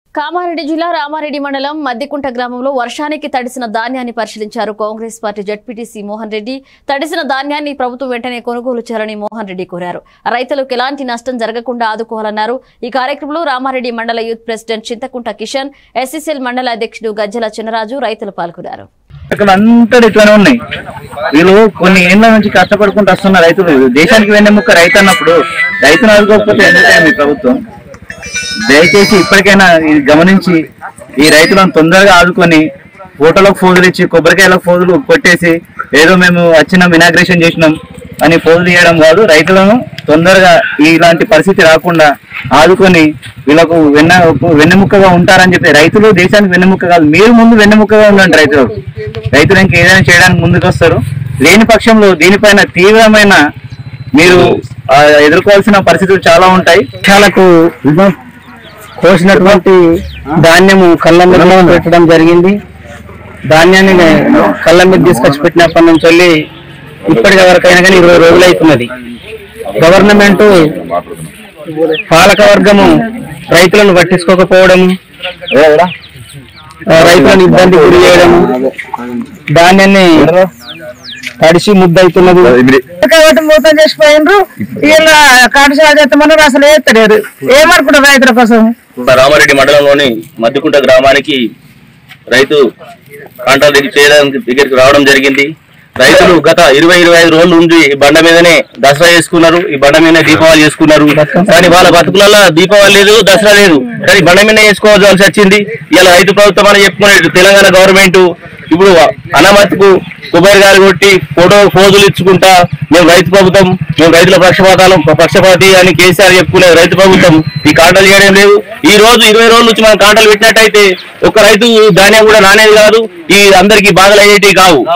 కామారెడ్డి జిల్లా రామారెడ్డి మండలం మద్దికుంట గ్రామంలో వర్షానికి తడిసిన ధాన్యాన్ని పరిశీలించారు కాంగ్రెస్ పార్టీ జడ్పీటీసీ మోహన్ రెడ్డి తడిసిన ధాన్యాన్ని ప్రభుత్వం వెంటనే కొనుగోలు చేయాలని మోహన్ రెడ్డి కోరారు రైతులకు ఎలాంటి నష్టం జరగకుండా ఆదుకోవాలన్నారు ఈ కార్యక్రమంలో రామారెడ్డి మండల youth president Chinthakunta Kishan SSL మండల అధ్యక్షుడు గజ్జల చినరాజు రైతులు పాల్గొన్నారు ఇక్కడ అంతా ఇట్లానే ఉన్నాయి వీళ్ళు కొన్ని ఏళ్ళ నుంచి కష్టపడుకుంటూ వస్తున్న రైతులు దేశానికి వెన్నెముక్క రైతు అన్నప్పుడు రైతును ఆదుకోకపోతే ఎందుకంటే మీ ప్రభుత్వం దయచేసి ఇప్పటికైనా ఇది గమనించి ఈ రైతులను తొందరగా ఆదుకొని ఫోటోలకు ఫోజులు ఇచ్చి కొబ్బరికాయలకు ఫోజులు కొట్టేసి ఏదో మేము వచ్చినాం ఇనాగ్రేషన్ చేసినాం అని ఫోజులు ఇవ్వడం కాదు రైతులను తొందరగా ఇలాంటి పరిస్థితి రాకుండా ఆదుకొని వీళ్ళకు వెన్న వెన్నెముక్కగా ఉంటారని చెప్పి రైతులు దేశానికి వెన్నెముక్క కాదు మీరు ముందు వెన్నెముక్కగా ఉండండి రైతులకు రైతులు ఇంకా ఏదైనా చేయడానికి ముందుకు వస్తారు లేని పక్షంలో దీనిపైన తీవ్రమైన మీరు ఆ, ఎదుర్కోవాల్సిన పరిస్థితులు చాలా ఉంటాయి వర్షాలకు కోసినటువంటి ధాన్యము కళ్ళ మీద పెట్టడం జరిగింది ధాన్యాన్ని నే- కళ్ళ మీద తీసుకొచ్చి పెట్టినప్పటి నుంచి వెళ్ళి ఇప్పటికి వరకైనా కానీ ఇరవై రోజులు అవుతున్నది గవర్నమెంట్ పాలక వర్గము రైతులను పట్టించుకోకపోవడము ఆ, రైతులను ఇబ్బంది గురి చేయడము ధాన్యాన్ని తడిసి ముద్దవుతున్నది కాబట్టి మూతం చేసిపోయినరు వీళ్ళ కాటశాల చేస్తామన్నారు అసలు వేస్తలేరు ఏమనుకుంటారు రైతుల కోసం రామారెడ్డి మండలంలోని మద్దికుంట గ్రామానికి రైతు కాంటాలు దిగి చేయడానికి దగ్గరికి రావడం జరిగింది రైతులు గత ఇరవై ఇరవై ఐదు రోజుల నుండి ఈ బండ మీదనే దసరా చేసుకున్నారు ఈ బండ మీదనే దీపావళి చేసుకున్నారు కానీ వాళ్ళ బతుకులలో దీపావళి లేదు దసరా లేదు కానీ బండ మీద చేసుకోవాల్సి వచ్చింది ఇలా రైతు ప్రభుత్వం అని చెప్పుకునే తెలంగాణ గవర్నమెంట్ ఇప్పుడు అనామతికు కొబ్బరి గారు కొట్టి ఫోటో ఫోజులు ఇచ్చుకుంటా మేము రైతు ప్రభుత్వం మేము రైతుల పక్షపాతాలం పక్షపాతి అని కేసీఆర్ చెప్పుకునే రైతు ప్రభుత్వం ఈ కాంటలు చేయడం లేదు ఈ రోజు ఇరవై రోజుల నుంచి మనం కాంటలు పెట్టినట్టయితే ఒక రైతు ధాన్యం కూడా నానేది కాదు ఈ అందరికి బాధలు అయ్యేటివి కావు